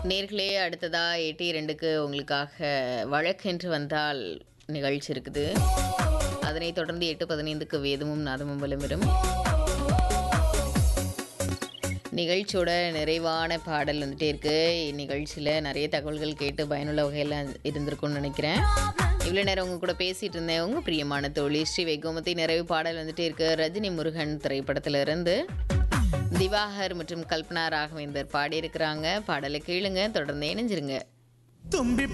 நேர்களே அடுத்ததா எட்டி ரெண்டுக்கு உங்களுக்காக வழக்கென்று வந்தால் நிகழ்ச்சி இருக்குது அதனைத் தொடர்ந்து எட்டு பதினைந்துக்கு வேதமும் நாதமும் விளம்பரம் நிகழ்ச்சியோட நிறைவான பாடல் வந்துட்டே இருக்கு இந்நிகழ்ச்சியில் நிறைய தகவல்கள் கேட்டு பயனுள்ள வகையில் இருந்திருக்கும்னு நினைக்கிறேன் இவ்வளோ நேரம் உங்க கூட பேசிட்டு இருந்தேன் உங்க பிரியமான தோழி ஸ்ரீ வைகோமதி நிறைவு பாடல் வந்துட்டே இருக்கு ரஜினி முருகன் திரைப்படத்துல இருந்து திவாகர் மற்றும் கல்பனா ராகவேந்தர் பாடியிருக்கிறாங்க பாடலை கேளுங்க தொடர்ந்து இணைஞ்சிருங்க தும்பி